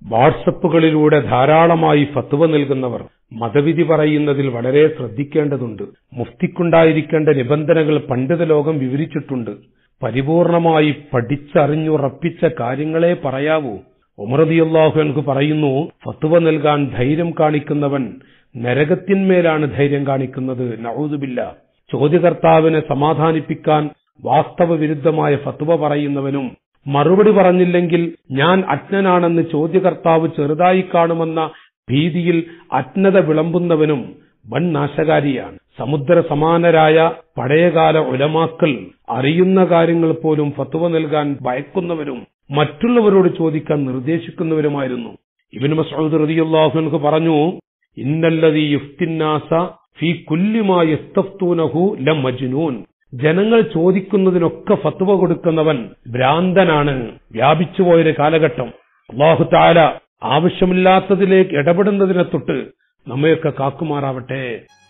വാട്സപ്പുകളിലൂടെ ധാരാളമായി ഫത്വ നൽകുന്നവർ മതവിധി പറയുന്നതിൽ വളരെ ശ്രദ്ധിക്കേണ്ടതുണ്ട് മുഫ്തിക്കുണ്ടായിരിക്കേണ്ട നിബന്ധനകൾ പണ്ഡിത ലോകം വിവരിച്ചിട്ടുണ്ട് പരിപൂർണമായി പഠിച്ചറിഞ്ഞുറപ്പിച്ച കാര്യങ്ങളെ പറയാവൂ ഉമറദിയല്ലാഹു എനിക്ക് പറയുന്നു ഫത്വ നൽകാൻ ധൈര്യം കാണിക്കുന്നവൻ നരകത്തിന്മേലാണ് ധൈര്യം കാണിക്കുന്നത് നഊദുബില്ല ചോദ്യകർത്താവിനെ സമാധാനിപ്പിക്കാൻ വാസ്തവ വിരുദ്ധമായ ഫത്വ പറയുന്നവനും മറുപടി പറഞ്ഞില്ലെങ്കിൽ ഞാൻ അജ്ഞനാണെന്ന് ചോദ്യകർത്താവ് ചെറുതായി കാണുമെന്ന ഭീതിയിൽ അജ്ഞത വിളമ്പുന്നവനും വൻ നാശകാരിയാണ് സമുദ്ര സമാനരായ പഴയകാല ഉലമാക്കൾ അറിയുന്ന കാര്യങ്ങൾ പോലും ഫത്വ നൽകാൻ ഭയക്കുന്നവരും മറ്റുള്ളവരോട് ചോദിക്കാൻ നിർദ്ദേശിക്കുന്നവരുമായിരുന്നു ഇബിന് മസൂദ് റതിയുള്ളാഹുനക്ക് പറഞ്ഞു ഇന്നല്ലതി യുഫ്തിന്നാസ ഫി കുല്ലിമായി യസ്തഫ്തൂനഹു ല മജ്നൂൻ ജനങ്ങൾ ചോദിക്കുന്നതിനൊക്കെ ഫത്വ കൊടുക്കുന്നവൻ ഭ്രാന്തനാണ് വ്യാപിച്ചുപോയൊരു കാലഘട്ടം അള്ളാഹു താല ആവശ്യമില്ലാത്തതിലേക്ക് ഇടപെടുന്നതിനെ തൊട്ട് നമ്മയൊക്കെ കാക്കുമാറാവട്ടെ